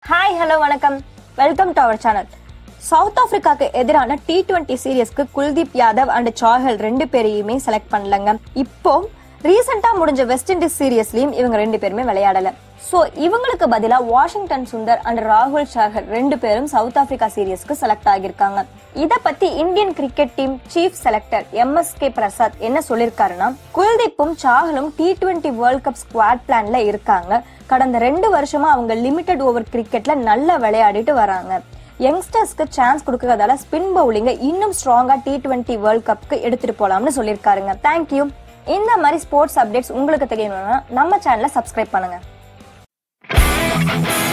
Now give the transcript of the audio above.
hi hello வணக்கம் welcome to our channel South ஆப்பிரிக்காக்கு எதிரான டி டுவெண்ட்டி சீரியஸ்க்கு குல்தீப் யாதவ் அண்ட் சாஹல் ரெண்டு பேரையுமே செலக்ட் பண்ணலங்க இப்போ ரீசெண்டா முடிஞ்ச வெஸ்ட் இண்டீஸ் சீரியஸ்லயும் இவங்க ரெண்டு பேருமே விளையாடல சோ இவங்களுக்கு பதிலா வாஷிங்டன் சுந்தர் அண்ட் ராகுல் சாகர் ரெண்டு பேரும் சவுத் ஆப்பிரிக்கா சீரியஸ்க்கு செலக்ட் ஆகியிருக்காங்க இத பத்தி Indian cricket team chief selector M S K Prasad என்ன சொல்லிருக்காருன்னா குல்தீப்பும் சாஹலும் T twenty world cup squad பிளான்ல இருக்காங்க கடந்த ரெண்டு வருஷமா அவங்க லிமிடெட் ஓவர் கிரிக்கெட்ல நல்லா விளையாடிட்டு வராங்க யங்ஸ்டர்ஸ்க்கு சான்ஸ் கொடுக்கறதால ஸ்பின் பவுலிங்க இன்னும் ஸ்ட்ராங்கா டி டுவெண்ட்டி வேர்ல்ட் கப்க்கு எடுத்துட்டு போலாம்னு சொல்லியிருக்காருங்க தேங்க்யூ இந்த மாதிரி ஸ்போர்ட்ஸ் அப்டேட்ஸ் உங்களுக்கு தெரியணும்னா நம்ம சேனலை சப்ஸ்கிரைப் பண்ணுங்க